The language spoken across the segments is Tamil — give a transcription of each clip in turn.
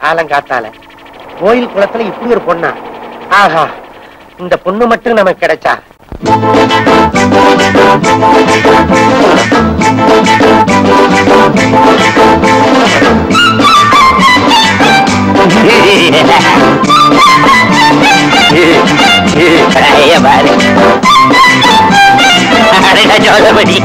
காலங்காத்தால கோயில் குளத்துல இப்படி ஒரு பொண்ணா ஆஹா இந்த பொண்ணு மட்டும் நமக்கு கிடைச்சா பாரு சோதபடி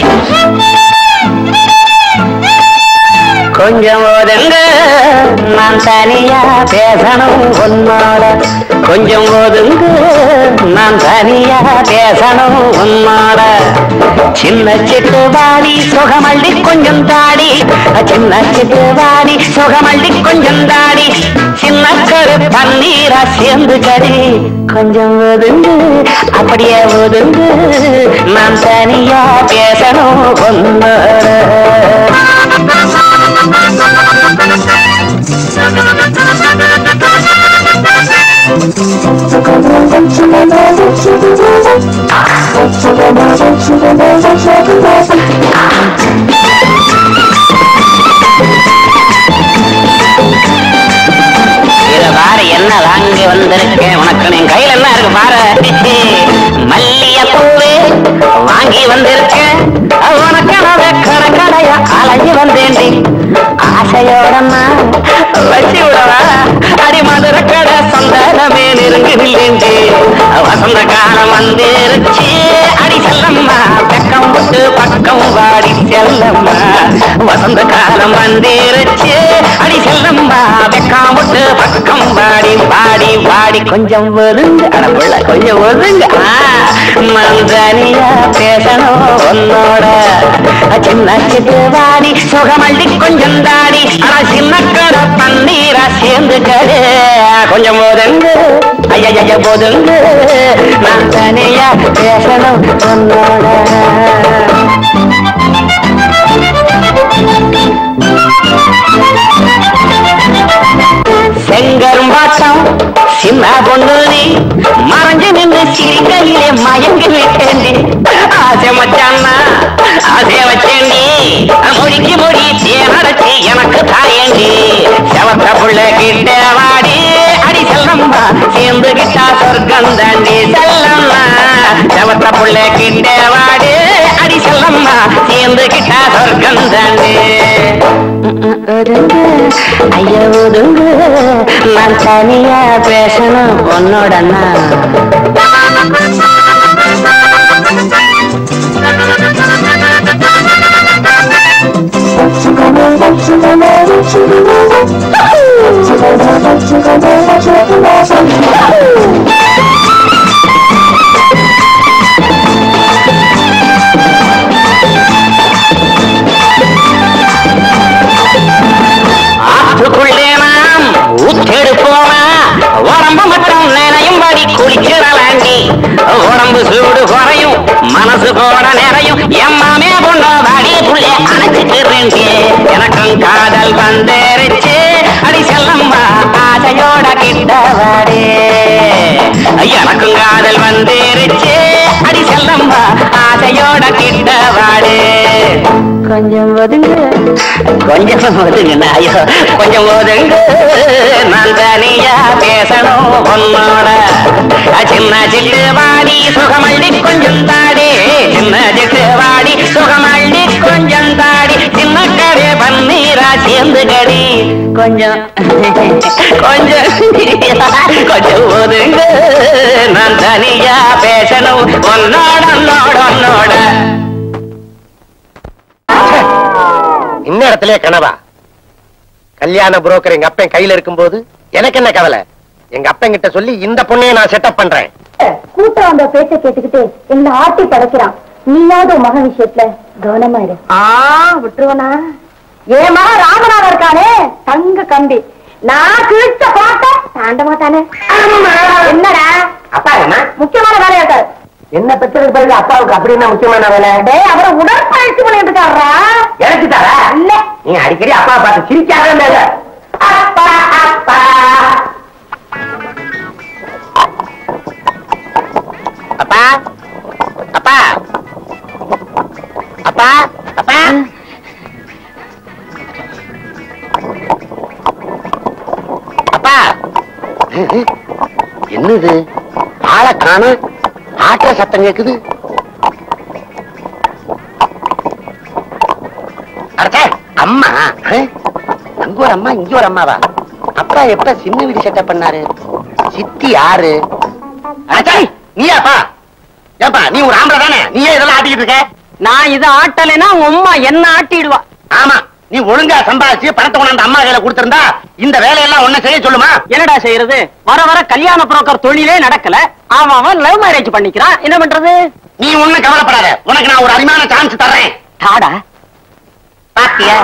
கொஞ்சம் ஒதுங்க நான் தனியா பேசணும் உன்னோட கொஞ்சம் ஒதுங்க நான் தனியா பேசணும் உன்னோட சின்ன சிட்டு வாடி சுகமள்ளி கொஞ்சம் தாடி சின்ன சிட்டு வாடி சுகமள்ளி கொஞ்சம் தாடி சின்ன கரு பன்னீரா சேர்ந்து கடி கொஞ்சம் ஒதுங்கு அப்படியே ஒதுங்கு நான் தனியா பேசணும் உன்னோட இத பாரு என்ன வாங்கி வந்திருக்கேன் உனக்கு என் கையில என்ன இருக்கு பாரு மல்லிய பூவே வாங்கி வந்திருக்கேன் உனக்கு கடை கடையா அலைஞ்சு வந்தேன்டி ஆசையோட நான் வச்சு விடவா அடி மதுர கடை சொந்தமே நெருங்கி நில்லேண்டி வசந்த காலம் வந்துருச்சு அடி செல்லம்மா பக்கம் விட்டு பக்கம் வாடி செல்லம்மா வசந்த காலம் வந்துருச்சு அடி செல்லம்மா வெக்கம் விட்டு பக்கம் வாடி வாடி வாடி கொஞ்சம் ஒதுங்க அடப்புள்ள கொஞ்சம் ஒதுங்க நான் தனியா பேசணும் உன்னோட சின்ன சிட்டு வாடி சுகமள்ளி கொஞ்சம் தாடி ஆனா சின்ன கடை பன்னீரா சேர்ந்து கடு கொஞ்சம் ஒதுங்க ஐயா போதுங்க நான் தனியா பேசணும் உன்னோட செங்கரும்பாட்டம் சின்ன பொண்ணு நீ மறைஞ்சு நின்று சிரிக்கையிலே மயங்கி விட்டேண்டி ஆசை மச்சான்னா ஆசை வச்சேண்டி மொழிக்கு மொழி தேனடைச்சி எனக்கு தாயேண்டி செவத்த புள்ள கிட்ட வாடி அடி செல்லம்மா சேர்ந்து கிட்டா சொர்க்கம் தாண்டி செல்லம்மா செவத்த புள்ள கிட்ட வாடி அடி செல்லம்மா சேர்ந்து கிட்டா சொர்க்கம் தாண்டி ஒதுங்கு ஐயா ஒதுங்கு நான் தனியா பேசணும் உன்னோட ஆற்றுக்குள்ளே நாம் ஊத்தெடுப்போமா உடம்பு மட்டும் நினையும்படி குளிச்சிடலாண்டி உடம்பு சூடு குறையும் மனசு போட நிறையும் எம்மாமே பொண்ணு வாடி புள்ளே அணைச்சுக்கிறேன்டி எனக்கும் காதல் வந்துருச்சு அடி செல்லம்மா ஆசையோட கிட்ட வாடி எனக்கும் காதல் வந்துருச்சு அடி செல்லம்மா ஆசையோட கிட்ட வாடு கொஞ்சம் ஒதுங்க கொஞ்சம் ஒதுங்க ஐயோ கொஞ்சம் ஒதுங்க நான் தனியா பேசணும் உன்னோட சின்ன சிட்டு வாடி சுகமள்ளி கொஞ்சம் தாடி சின்ன சிட்டு வாடி சுகமள்ளி கொஞ்சம் தாடி சின்ன கரு பன்னீரா சேர்ந்து கடி கொஞ்சம் கொஞ்சம் கொஞ்சம் ஒதுங்க நான் தனியா பேசணும் உன்னோட உன்னோட உன்னோட இந்த இடத்துல கனவா கல்யாண புரோக்கர் எங்க அப்பன் கையில இருக்கும்போது எனக்கு என்ன கவலை எங்க அப்பன் கிட்ட சொல்லி இந்த பொண்ணையை நான் செட்டப் பண்றேன் கூட்டம் வந்த பேச்ச கேட்டுக்கிட்டு என்ன ஆட்டி படைக்கிறான் நீயாவது உன் மகன் விஷயத்துல கவனமா இரு ஆ விட்டுருவனா என் மகன் ராமநாதன் இருக்கானே தங்க கம்பி நான் கிழிச்ச பாட்ட தாண்ட மாட்டானே என்னடா அப்பா என்ன முக்கியமான வேலையா இருக்காரு என்ன பெற்றதுக்கு பிறகு அப்பாவுக்கு அப்படி என்ன முக்கியமான வேலை டேய் அவரை உடற்பயிற்சி பண்ணிட்டு இருக்காரா எனக்கு தாரா இல்ல நீ அடிக்கடி அப்பா பார்த்து சிரிக்காத மேல அப்பா அப்பா அப்பா அப்பா அப்பா அப்பா என்னது ஆளை காண ஆட்ட சத்தம் கேக்குது அடச்சே, அம்மா அஹ், அங்க ஒரு அம்மா இங்க ஒரு அம்மாவா அப்பா எப்ப சின்ன வீடு செட்டப் பண்ணாரு சித்தி யாரு அடச்சே, நீயாப்பா ஏப்பா நீ ஒரு ஆம்பளை தானே நீயே இதெல்லாம் ஆட்டிக்கிட்டு இருக்க நான் இதை ஆட்டலைன்னா உன் அம்மா என்ன ஆட்டிடுவா ஆமா நீ ஒழுங்கா சம்பாதிச்சு பணத்தை கொண்டாந்து அம்மா கையில கொடுத்திருந்தா இந்த வேலையெல்லாம் ஒண்ணு செய்ய சொல்லுமா என்னடா செய்யறது வர வர கல்யாண புரோக்கர் தொழிலே நடக்கல அவன் அவன் லவ் மேரேஜ் பண்ணிக்கிறான் என்ன பண்றது நீ ஒண்ணும் கவலைப்படாத உனக்கு நான் ஒரு அருமையான சான்ஸ் தர்றேன் தாடா பாத்தியா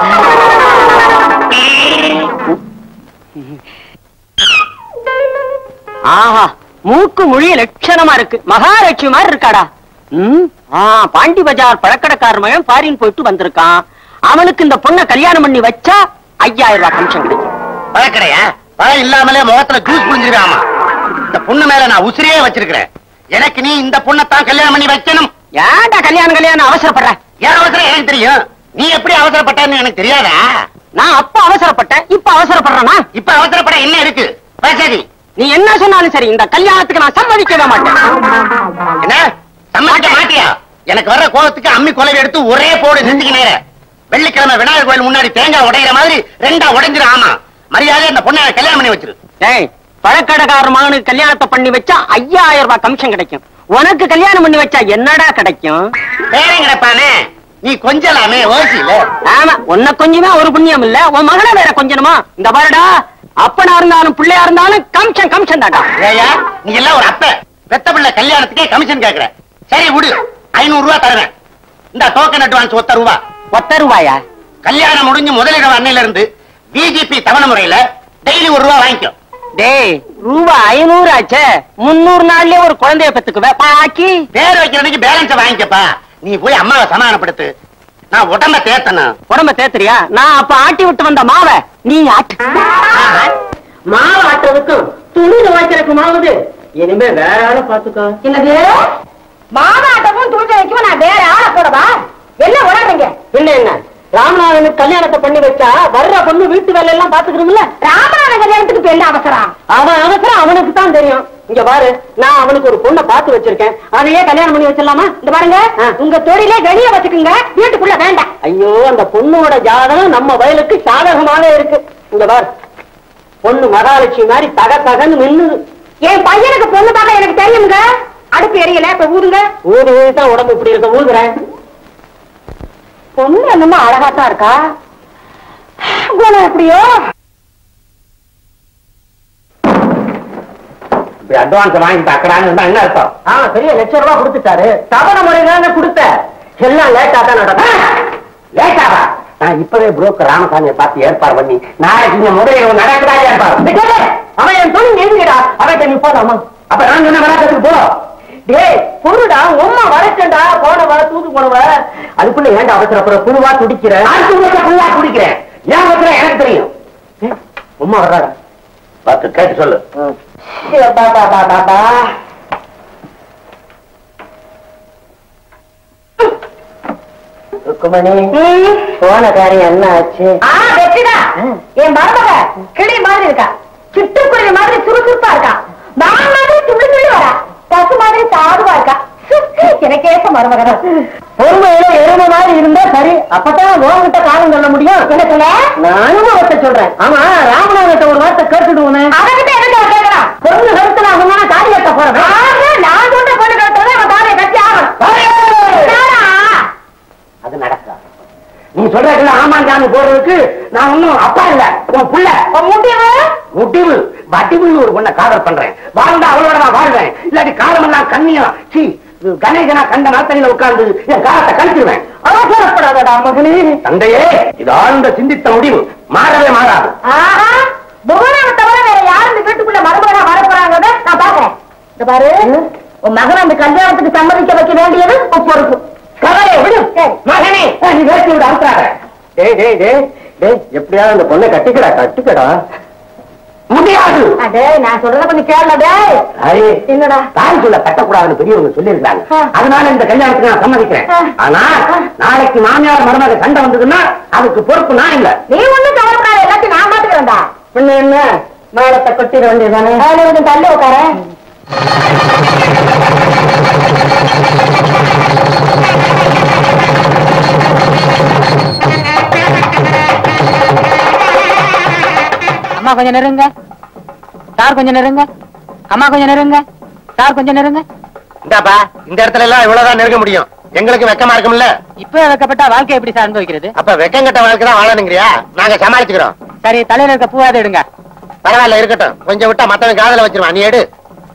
ஆஹா மூக்கு மொழி லட்சணமா இருக்கு மகாலட்சுமி மாதிரி இருக்காடா ம் ஆ பாண்டி பஜார் பழக்கடைக்காரர் மகன் ஃபாரின் போயிட்டு வந்திருக்கான் அவனுக்கு இந்த பொண்ணை கல்யாணம் பண்ணி வச்சா ஐயாயிரம் ரூபாய் கமிஷன் கிடைக்கும் பழக்கடையா பழம் இல்லாமலே முகத்துல ஜூஸ் புரிஞ்சிருக்காமா இந்த பொண்ணு மேல நான் உசிரியே வச்சிருக்கிறேன் எனக்கு நீ இந்த பொண்ணத்தான் கல்யாணம் பண்ணி வைக்கணும் ஏன்டா கல்யாணம் கல்யாணம் அவசரப்படுற ஏன் அவசரம் எனக்கு தெரியும் நீ எப்படி அவசரப்பட்டன்னு எனக்கு தெரியாதா நான் அப்ப அவசரப்பட்டேன் இப்ப அவசரப்படுறேனா இப்ப அவசரப்பட என்ன இருக்கு பேசாதி நீ என்ன சொன்னாலும் சரி இந்த கல்யாணத்துக்கு நான் சம்மதிக்கவே மாட்டேன் என்ன சம்மதிக்க மாட்டியா எனக்கு வர்ற கோபத்துக்கு அம்மி கொலை எடுத்து ஒரே போடு செஞ்சுக்க நேர வெள்ளிக்கிழமை விநாயகர் கோயில் முன்னாடி தேங்காய் உடைகிற மாதிரி ரெண்டா உடைஞ்சிரு ஆமா மரியாதை அந்த பொண்ணை கல்யாணம் பண்ணி வச்சிரு டேய் பழக்கடைக்காரர் மகனுக்கு கல்யாணத்தை பண்ணி வச்சா ஐயாயிரம் ரூபாய் கமிஷன் கிடைக்கும் உனக்கு கல்யாணம் பண்ணி வச்சா என்னடா கிடைக்கும் பேரன் கிடப்பானே நீ கொஞ்சலாமே ஓசியில ஆமா உன்னை கொஞ்சமே ஒரு புண்ணியம் இல்ல உன் மகனை வேற கொஞ்சணுமா இந்த பாருடா அப்பனா இருந்தாலும் பிள்ளையா இருந்தாலும் கமிஷன் கமிஷன் தாடா ஏயா நீ எல்லாம் ஒரு அப்ப பெத்த பிள்ளை கல்யாணத்துக்கே கமிஷன் கேக்குற சரி விடு ஐநூறு ரூபா தருவேன் இந்த டோக்கன் அட்வான்ஸ் ஒத்த ரூபா ஒத்த ரூபாயா கல்யாணம் முடிஞ்சு முதலிரவு அன்னையில இருந்து பிஜேபி தவணை முறையில டெய்லி ஒரு ரூபா வாங்கிக்கோ டேய் ரூபா ஐநூறு ஆச்சே முன்னூறு நாள்லயே ஒரு குழந்தைய பெத்துக்குவே பாக்கி பேர் வைக்கிற அன்னைக்கு பேலன்ஸ வாங்கிக்கப்பா நீ போய் அம்மாவை சமாதானப்படுத்து நான் உடம்ப தேத்தணும் உடம்ப தேத்துறியா நான் அப்ப ஆட்டி விட்டு வந்த மாவை நீ ஆட்டு மாவு ஆட்டுறதுக்கும் துணி துவைக்கிறதுக்கு மாவுது இனிமே வேற ஆளை பாத்துக்கோ என்னது மாவாட்டமும் துணி வைக்கும் நான் வேற ஆளை போடவா என்ன உணர்றீங்க என்ன என்ன ராமநாதனுக்கு கல்யாணத்தை பண்ணி வச்சா வர்ற பொண்ணு வீட்டு வேலை எல்லாம் பாத்துக்கிறோம்ல ராமநாதன் கல்யாணத்துக்கு இப்ப என்ன அவசரம் அவன் அவசரம் அவனுக்கு தான் தெரியும் இங்க பாரு நான் அவனுக்கு ஒரு பொண்ணை பார்த்து வச்சிருக்கேன் அதையே கல்யாணம் பண்ணி வச்சிடலாமா இந்த பாருங்க ஆ. உங்க தொழிலே வெளிய வச்சுக்குங்க வீட்டுக்குள்ள வேண்டாம் ஐயோ அந்த பொண்ணோட ஜாதகம் நம்ம வயலுக்கு சாதகமாக இருக்கு இங்க பாரு பொண்ணு மகாலட்சுமி மாதிரி தக தகன்னு மின்னுது என் பையனுக்கு பொண்ணு பார்க்க எனக்கு தெரியுங்க அடுப்பு எரியல இப்ப ஊதுங்க ஊது ஊதி தான் உடம்பு இப்படி இருக்க ஊதுறேன் பொண்ணு என்னமோ அழகாத்தான் இருக்கா குணம் எப்படியோ இப்படி அட்வான்ஸ் வாங்கி தக்கறான்னு என்ன அர்த்தம் ஆ பெரிய லட்சம் ரூபாய் கொடுத்துட்டாரு தவணை முறையில கொடுத்த எல்லாம் லேட்டா தான் நடக்கும் லேட்டாவா நான் இப்பவே புரோக்கர் ராமசாமியை பார்த்து ஏற்பாடு பண்ணி நாளைக்கு இந்த முதலில் நடக்குதா ஏற்பாடு அவன் என் தொழில் எழுதிடா அவன் நீ போதாமா அப்ப நான் சொன்ன விளையாட்டுக்கு போ டேய் பொருடா உம்மா வரட்டண்டா போனவ தூக்கு போனவ அதுக்குள்ள ஏன்டா அவசரப்புற புழுவா துடிக்கிற அடுத்த வருஷம் ஃபுல்லா குடிக்கிறேன் ஏன் வைக்கிறேன் எனக்கு தெரியும் ஏய், உம்மா வர்றாடா பார்த்து கேட்டு சொல்லு பாபா பாபா ருக்குமணி போன காரியம் என்ன ஆச்சு ஆ வெற்றிடா என் மருமக கிளி மாதிரி இருக்கா சிட்டுக்குருவி மாதிரி சுறுசுறுப்பா இருக்கா நான் மாதிரி துள்ளி துள்ளி வரா பசு மாதிரி சாதுவா இருக்கா எனக்கு ஏச மருமகன் பொறுமையில எருமை மாதிரி இருந்தா சரி அப்பதான் உன்கிட்ட காலம் சொல்ல முடியும் என்ன சொல்ல நானும் வார்த்தை சொல்றேன் ஆமா ராமநாதத்தை ஒரு வார்த்தை கேட்டுடுவோமே அவகிட்ட என்ன கேட்கலாம் பொண்ணு கருத்துல அவங்க தாடி கட்ட போறேன் ஆக, நான் சொல்ற பொண்ணு கட்டுறது அவன் தானே கட்டி ஆகணும் என்னடா? அது நடக்காது நீ சொல்றதுல ஆமாஞ்சாமி போடுறதுக்கு நான் ஒன்னும் அப்பா இல்ல உன் புள்ள உன் முடிவு முடிவு வடிவுன்னு ஒரு பொண்ணை காதல் பண்றேன் வாழ்ந்தா அவளோட நான் வாழ்வேன் இல்லாட்டி காலமெல்லாம் கண்ணியா சீ கணேசனா கண்ட நாத்தனில உட்கார்ந்து என் காலத்தை கழிச்சிருவேன் அவசரப்படாதடா மகனே தந்தையே இது ஆழ்ந்த சிந்தித்த முடிவு மாறவே மாறாது ஆஹா புவனாவை தவிர வேற யாரும் இந்த வீட்டுக்குள்ள மருமகனா வர போறாங்கன்னு நான் பாக்குறேன் இந்த பாரு உன் மகன் அந்த கல்யாணத்துக்கு சம்மதிக்க வைக்க வேண்டியது உன் பொறுப்பு கவலை விடு சரி. மகனே நீ வேட்டி விட அவுத்தாத டேய் டேய் டேய் டேய் எப்படியாவது அந்த பொண்ணை கட்டிக்கடா கட்டிக்கடா முடியாது அடே நான் சொல்றத கொஞ்சம் கேள டேய் அரே என்னடா தாய் சொல்ல கட்டக்கூடாதுன்னு பெரியவங்க சொல்லியிருக்காங்க ஆ. அதனால இந்த கல்யாணத்துக்கு நான் சம்மதிக்கிறேன் ஆ. ஆனா நாளைக்கு மாமியார் மருமக சண்டை வந்ததுன்னா அதுக்கு பொறுப்பு நான் இல்ல நீ ஒண்ணும் கவலைப்படாத எல்லாத்தையும் நான் பாத்துக்கிறேன்டா பின்ன என்ன மேலத்தை கொட்டிட வேண்டியதானே அதில் கொஞ்சம் தள்ளி உட்காரேன் அம்மா கொஞ்சம் நெருங்க சார் கொஞ்சம் நெருங்க அம்மா கொஞ்சம் நெருங்க சார் கொஞ்சம் நெருங்க இந்தாப்பா இந்த இடத்துல எல்லாம் இவ்வளவுதான் நெருங்க முடியும் எங்களுக்கு வெக்கமா இருக்கும்ல இப்ப வைக்கப்பட்ட வாழ்க்கை எப்படி சார் அனுபவிக்கிறது அப்ப வெக்கம் கட்ட வாழ்க்கை தான் வாழணுங்கிறியா நாங்க சமாளிச்சுக்கிறோம் சரி தலையில இருக்க பூவாத எடுங்க பரவாயில்ல இருக்கட்டும் கொஞ்சம் விட்டா மத்தவன் காதல வச்சிருவான் நீ எடு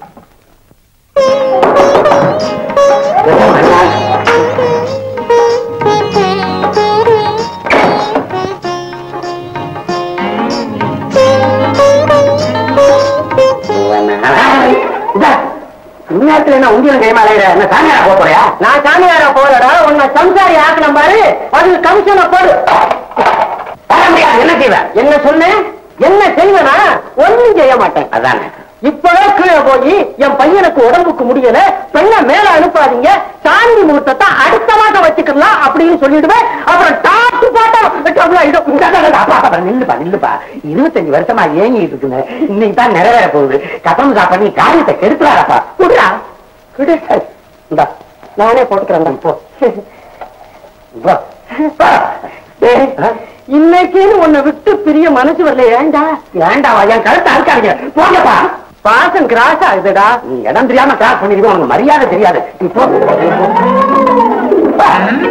இந்நேரத்துல என்ன உங்களும் கைமா அலையிற என்ன சாமியாரா போக போறியா நான் சாமியாரா போறடா உன்னை சம்சாரி ஆக்கணும் பாரு அது கமிஷனை போடு வர முடியாது என்ன செய்வ என்ன சொன்னேன் என்ன செய்வேனா ஒண்ணும் செய்ய மாட்டேன் அதானே இப்பவே கீழே போய் என் பையனுக்கு உடம்புக்கு முடியல பெண்ணை மேல அனுப்பாதீங்க சாந்தி முகூர்த்தத்தை அடுத்த மாசம் வச்சுக்கலாம் அப்படின்னு சொல்லிடுவேன் அப்புறம் டாட்டு பாட்டா நில்லுப்பா நில்லுப்பா இருபத்தஞ்சு வருஷமா ஏங்கிட்டு இருக்குங்க இன்னைக்கு தான் நிறைவேற போகுது கப்பம் சாப்பிட நீ காரியத்தை கெடுத்துறாரப்பா குடுறா குடு இந்தா நானே போட்டுக்கிறேன் போ போ. டேய், இன்னைக்குன்னு உன்னை விட்டு பிரிய மனசு வரல ஏண்டா ஏண்டாவா என் கழுத்தை அறுக்காதீங்க போங்கப்பா பாசம் கிராஸ் ஆகுதுடா நீ இடம் தெரியாம கிராஸ் பண்ணிருக்கோம் உனக்கு மரியாதை தெரியாது நீ போ. போ.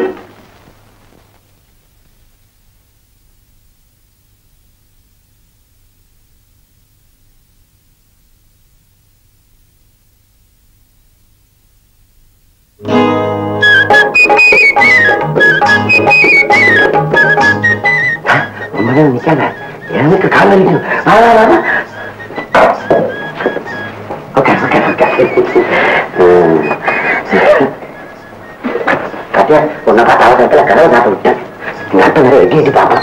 ரொம்ப நேரம் நிக்காத எனக்கு கால் வலிக்குது வா, வா, வா, வா. ஓகே ஓகே ஓகே பாத்தியா உன்னை பார்த்து அவசரத்துல கதவை சாப்பிட்டு விட்டேன் நட்டு வேற எட்டி எட்டி பார்ப்போம்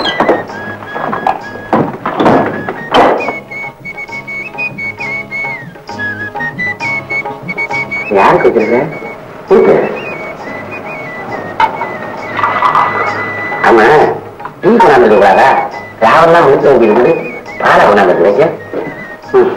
யாருக்கு வச்சிருக்க கூட்டு ஆமா டீ கொண்டாந்து கூடாதா ராவெல்லாம் முடிச்சு வைக்கிறது பாலை கொண்டாந்து வைக்க ம்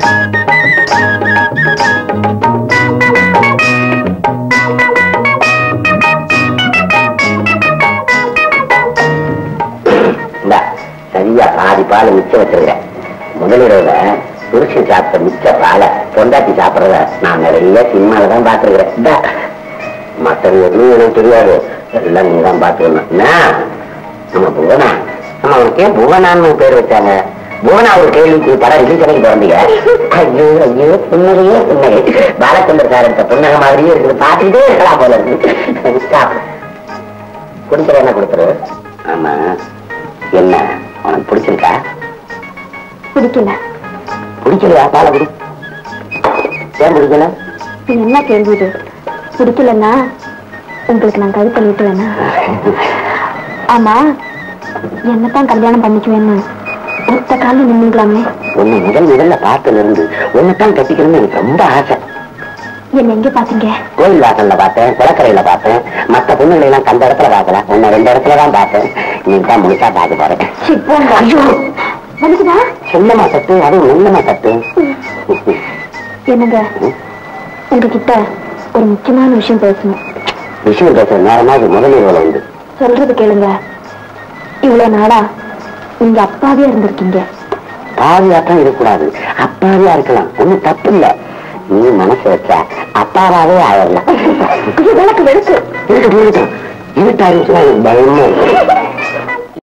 இந்தா, சரியா பாதி பால் மிச்சம் வச்சிருக்கேன் முதலிரவுல புருஷன் சாப்பிட்ட மிச்ச பாலை பொண்டாட்டி சாப்பிடுறத நான் நிறைய சினிமால தான் பார்த்துருக்கிறேன் இந்தா, மத்தது எதுவும் எனக்கு தெரியாது எல்லாம் நீ தான் பார்த்துக்கணும் என்ன? நம்ம புவனா நம்ம அவனுக்கு ஏன் புவனான்னு பேர் வச்சாங்க புவனா ஒரு கேள்விக்கு படம் ரிலீஸ் அன்னைக்கு பிறந்தீங்க ஐயோ ஐயோ புன்னகையே புன்னகை பாலச்சந்தர் சார் எடுத்த புன்னகை மாதிரியே இருக்குது பார்த்துக்கிட்டே இருக்கலாம் போல இருக்கு Stop. குடிக்கிற என்ன கொடுத்துரு ஆமா என்ன உனக்கு பிடிச்சிருக்கா பிடிக்கல பிடிக்கலையா பாலை குடி ஏன் பிடிக்கல இது என்ன கேள்வி இது பிடிக்கலன்னா உங்களுக்கு நான் கழுத்தை நீட்டுவேனா ஆமா என்னத்தான் கல்யாணம் பண்ணிக்குவேன்னு ஒத்த காலில் நின்றுக்கலாமே உன்னை முதல் முதல்ல பார்த்ததுல இருந்து உன்னைத்தான் கட்டிக்கணும்னு எனக்கு ரொம்ப ஆசை என்ன எங்க பாத்தீங்க கோயில் வாசல்ல பார்த்தேன் குளக்கரையில பார்த்தேன் மத்த பொண்ணுங்களை எல்லாம் கண்ட இடத்துல பார்க்கல உன்னை ரெண்டு இடத்துல தான் பார்த்தேன் இன்னைக்கு தான் முழுசா பார்க்க போறேன் சி, போங்க ஐயோ வந்துக்குதா செல்லமா சத்து அதுவும் நல்லமா சத்து என்னங்க உங்ககிட்ட ஒரு முக்கியமான விஷயம் பேசணும் விஷயம் பேசுற நேரமாக முதலீடுல உண்டு சொல்றது கேளுங்க இவ்வளவு நாளா நீங்க அப்பாவே இருந்திருக்கீங்க பாவியாட்டம் இருக்கக்கூடாது அப்பாவியா இருக்கலாம் ஒண்ணும் தப்பு இல்ல நீ மனசு வச்சா அப்பாவாவே ஆயிடலாம் இது விளக்கு வெளுக்கு இருக்கட்டும் இருக்கட்டும் இருட்டா இருந்துச்சுன்னா எனக்கு பயமா இருக்கு